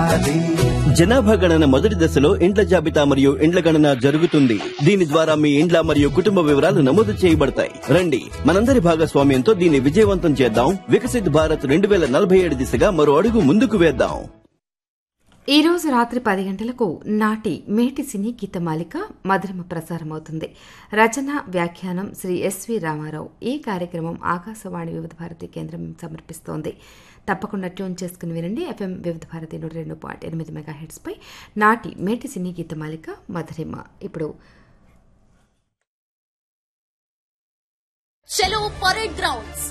ఉండాలి జనాభా గణన మొదటి దశలో ఇండ్ల జాబితా మరియు ఇండ్ల గణన జరుగుతుంది దీని ద్వారా మీ ఇండ్ల మరియు కుటుంబ వివరాలు నమోదు చేయబడతాయి రండి మనందరి భాగస్వామ్యంతో దీన్ని విజయవంతం చేద్దాం వికసిత్ భారత్ రెండు వేల నలభై ఏడు దిశగా మరో అడుగు ముందుకు వేద్దాం ఈ రోజు రాత్రి పది గంటలకు నాటి మేటి సినీ గీతమాలిక మధురమ ప్రసారమవుతుంది రచన వ్యాఖ్యానం శ్రీ ఎస్వి రామారావు ఈ కార్యక్రమం ఆకాశవాణి వివిధ భారతి కేంద్రం సమర్పిస్తోంది తప్పకుండా ట్యూన్ చేసుకుని వినండి ఎఫ్ఎం వివిధ భారతి నూట రెండు పాయింట్ ఎనిమిది మెగా పై నాటి మేటి సినీ గీతమాలిక మధురిమ ఇప్పుడు చలో పరేడ్ గ్రౌండ్స్